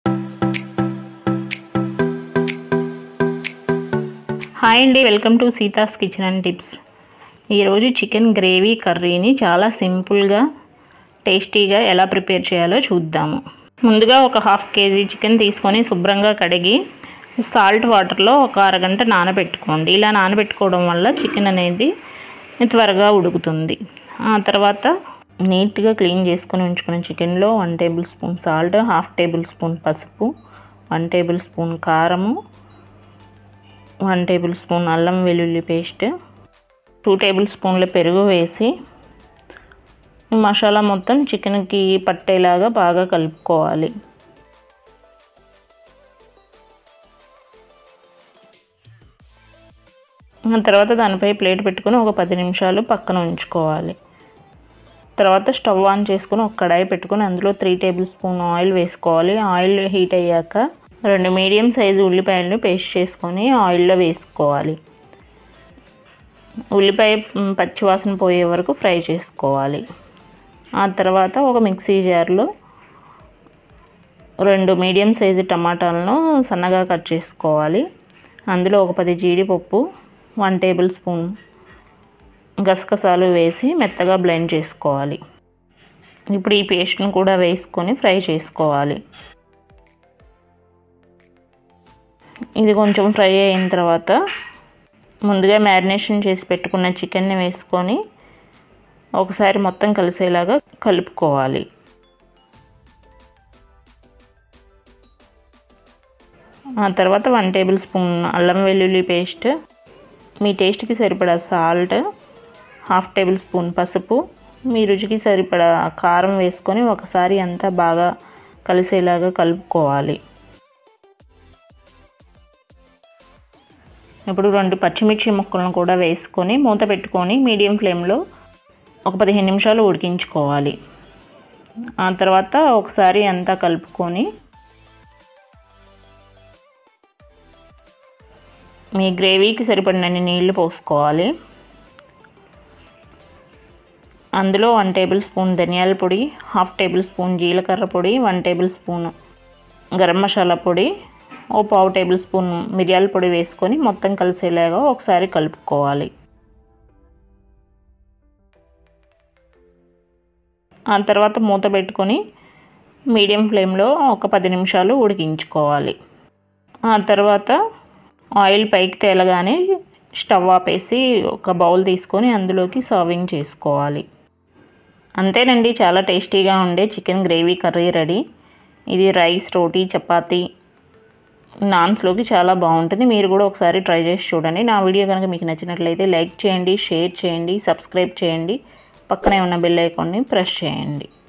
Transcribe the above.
hi అండి welcome to Seetha's kitchen and tips ఈరోజు chicken gravy కర్రీని చాలా సింపుల్గా టేస్టీగా ఎలా ప్రిపేర్ చేయాలో చూద్దాము ముందుగా ఒక హాఫ్ కేజీ చికెన్ తీసుకొని శుభ్రంగా కడిగి సాల్ట్ వాటర్లో ఒక అరగంట నానబెట్టుకోండి ఇలా నానబెట్టుకోవడం వల్ల చికెన్ అనేది త్వరగా ఉడుకుతుంది ఆ తర్వాత నీట్గా క్లీన్ చేసుకొని ఉంచుకున్న చికెన్లో one tablespoon salt half tablespoon పసుపు వన్ టేబుల్ స్పూన్ కారము వన్ టేబుల్ స్పూన్ అల్లం వెల్లుల్లి పేస్ట్ టూ టేబుల్ స్పూన్ల పెరుగు వేసి మసాలా మొత్తం చికెన్కి పట్టేలాగా బాగా కలుపుకోవాలి తర్వాత దానిపై ప్లేట్ పెట్టుకొని ఒక పది నిమిషాలు పక్కన ఉంచుకోవాలి తర్వాత స్టవ్ ఆన్ చేసుకుని ఒక కడాయి పెట్టుకొని అందులో త్రీ టేబుల్ స్పూన్ ఆయిల్ వేసుకోవాలి ఆయిల్ హీట్ అయ్యాక రెండు మీడియం సైజు ఉల్లిపాయలను పేస్ట్ చేసుకొని ఆయిల్లో వేసుకోవాలి ఉల్లిపాయ పచ్చివాసన పోయే వరకు ఫ్రై చేసుకోవాలి ఆ తర్వాత ఒక మిక్సీ జార్లో రెండు మీడియం సైజు టమాటాలను సన్నగా కట్ చేసుకోవాలి అందులో ఒక పది జీడిపప్పు వన్ టేబుల్ స్పూన్ గసగసాలు వేసి మెత్తగా బ్లెండ్ చేసుకోవాలి ఇప్పుడు ఈ పేస్ట్ను కూడా వేసుకొని ఫ్రై చేసుకోవాలి ఇది కొంచెం ఫ్రై అయిన తర్వాత ముందుగా మ్యారినేషన్ చేసి పెట్టుకున్న చికెన్ని వేసుకొని ఒకసారి మొత్తం కలిసేలాగా కలుపుకోవాలి ఆ తర్వాత వన్ టేబుల్ స్పూన్ అల్లం వెల్లుల్లి పేస్ట్ మీ టేస్ట్కి సరిపడా సాల్ట్ హాఫ్ టేబుల్ స్పూన్ పసుపు మీ రుచికి సరిపడా కారం వేసుకొని ఒకసారి అంతా బాగా కలిసేలాగా కలుపుకోవాలి ఇప్పుడు రెండు పచ్చిమిర్చి ముక్కలను కూడా వేసుకొని మూత పెట్టుకొని మీడియం ఫ్లేమ్లో ఒక పదిహేను నిమిషాలు ఉడికించుకోవాలి ఆ తర్వాత ఒకసారి అంతా కలుపుకొని మీ గ్రేవీకి సరిపడినన్ని నీళ్లు పోసుకోవాలి అందులో వన్ టేబుల్ స్పూన్ ధనియాల పొడి హాఫ్ టేబుల్ స్పూన్ జీలకర్ర పొడి one tablespoon garam masala పొడి ఓ పావు టేబుల్ స్పూన్ మిరియాల పొడి వేసుకొని మొత్తం కలిసేలాగా ఒకసారి కలుపుకోవాలి ఆ తర్వాత మూత పెట్టుకొని మీడియం ఫ్లేమ్లో ఒక పది నిమిషాలు ఉడికించుకోవాలి ఆ తర్వాత ఆయిల్ పైకి తేలగానే స్టవ్ ఆపేసి ఒక బౌల్ తీసుకొని అందులోకి సర్వింగ్ చేసుకోవాలి అంతేనండి చాలా టేస్టీగా ఉండే చికెన్ గ్రేవీ కర్రీ రెడీ ఇది రైస్ రోటీ చపాతీ నాన్స్లోకి చాలా బాగుంటుంది మీరు కూడా ఒకసారి ట్రై చేసి చూడండి నా వీడియో కనుక మీకు నచ్చినట్లయితే లైక్ చేయండి షేర్ చేయండి సబ్స్క్రైబ్ చేయండి పక్కనే ఉన్న బెల్ ఐకాన్ని ప్రెస్ చేయండి